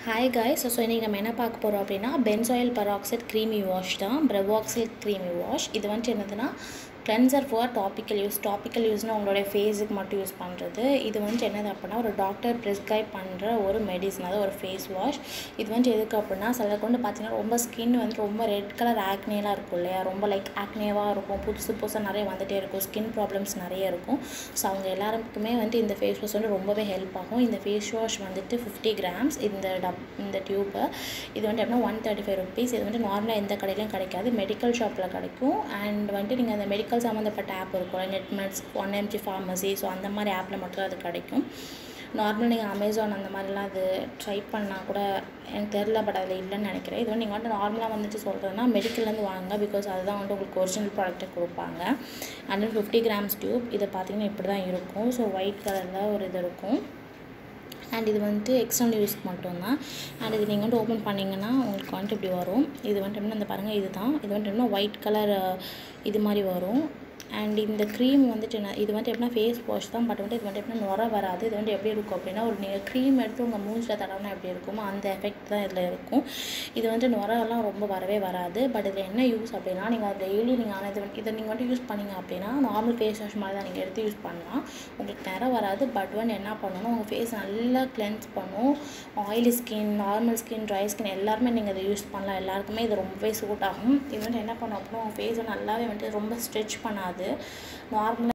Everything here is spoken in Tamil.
ஹாய் காய்ஸ் ஸோ இன்றைக்கி நம்ம என்ன பார்க்க போகிறோம் அப்படின்னா பென்சாயில் பராக்சைட் க்ரீமி வாஷ் தான் பிரவாக்சில் க்ரீமி வாஷ் இது வந்துட்டு என்னதுன்னா cleanser for topical use topical யூஸ்னால் உங்களுடைய ஃபேஸுக்கு மட்டும் யூஸ் பண்ணுறது இது வந்துட்டு என்னது அப்படின்னா ஒரு டாக்டர் ப்ரிஸ்கிரைப் பண்ணுற ஒரு மெடிசன் அதாவது ஒரு ஃபேஸ் வாஷ் இது வந்துட்டு எதுக்கு அப்படின்னா சிலருக்கு வந்து பார்த்தீங்கன்னா ரொம்ப ஸ்கின் வந்து ரொம்ப ரெட் கலர் ஆக்னேலாம் இருக்கும் இல்லையா ரொம்ப லைக் ஆக்னேவாக இருக்கும் புதுசு புதுசாக நிறைய வந்துகிட்டே இருக்கும் ஸ்கின் ப்ராப்ளம்ஸ் நிறைய இருக்கும் ஸோ அவங்க எல்லாருக்குமே வந்துட்டு இந்த ஃபேஸ் வாஷ் வந்து ரொம்பவே ஹெல்ப் ஆகும் இந்த ஃபேஸ் வாஷ் வந்துட்டு ஃபிஃப்டி கிராம்ஸ் இந்த டப் இந்த டியூப்பு இது வந்துட்டு எப்படின்னா ஒன் தேர்ட்டி ஃபைவ் ருபீஸ் இது வந்துட்டு நார்மலாக எந்த கடையிலையும் கிடைக்காது மெடிக்கல் ஷாப்பில் கிடைக்கும் அண்ட் வந்துட்டு நீங்கள் அந்த மெடிக்கல் சம்மந்தப்பட்ட ஆப் இருக்கும்ல Netmeds one MG pharmacy so அந்த மாதிரி ஆப்பில் மட்டும் தான் அது கிடைக்கும் நார்மல் நீங்கள் அமேசான் அந்த மாதிரிலாம் அது ட்ரை பண்ணால் கூட எனக்கு தெரில பட் அதில் இல்லைன்னு நினைக்கிறேன் இது வந்து நீங்கள் வந்துட்டு நார்மலாக வந்துட்டு சொல்கிறதுனா மெடிக்கல்லேருந்து வாங்க பிகாஸ் அதுதான் வந்துட்டு உங்களுக்கு ஒரிஜினல் ப்ராடக்ட்டை கொடுப்பாங்க and then fifty grams tube இதை பார்த்தீங்கன்னா இப்படி தான் இருக்கும் ஸோ ஒயிட் கலரில் ஒரு இது இருக்கும் அண்ட் இது வந்துட்டு எக்ஸ்டர்னல் யூஸ்க்கு மட்டும்தான் அண்ட் இது நீங்கள் வந்துட்டு ஓப்பன் பண்ணிங்கன்னா உங்களுக்கு வந்துட்டு இப்படி வரும் இது வந்துட்டு எப்படின்னா இந்த பாருங்கள் இது தான் இது வந்துட்டு எப்படின்னா ஒயிட் கலர் இது மாதிரி வரும் அண்ட் இந்த க்ரீம் வந்துட்டு என்ன இது வந்துட்டு எப்படின்னா ஃபேஸ் வாஷ் தான் பட் வந்துட்டு இது வந்துட்டு எப்படின்னா நுர வராது இது வந்துட்டு எப்படி இருக்கும் அப்படின்னா ஒரு நீங்கள் க்ரீம் எடுத்து உங்கள் மூஞ்சில் தடவினா எப்படி இருக்குமோ அந்த எஃபெக்ட் தான் இதில் இருக்கும் இது வந்துட்டு நுரெல்லாம் ரொம்ப வரவே வராது பட் இதில் என்ன யூஸ் அப்படின்னா நீங்கள் டெய்லி நீங்கள் ஆனால் இது வந்து இதை நீங்கள் வந்துட்டு யூஸ் பண்ணீங்க அப்படின்னா நார்மல் ஃபேஸ் வாஷ் மாதிரி தான் நீங்கள் எடுத்து யூஸ் பண்ணலாம் உங்களுக்கு நிற வராது பட் வந்து என்ன பண்ணணும் உங்கள் ஃபேஸ் நல்லா கிளென்ஸ் பண்ணும் oily skin normal skin dry skin எல்லாருமே நீங்கள் இதை யூஸ் பண்ணலாம் எல்லாருக்குமே இது ரொம்பவே சூட் ஆகும் இது வந்துட்டு என்ன பண்ணும் அப்படின்னா உங்கள் ஃபேஸை நல்லாவே வந்துட்டு ரொம்ப ஸ்ட்ரெச் பண்ணாது நார்மலாக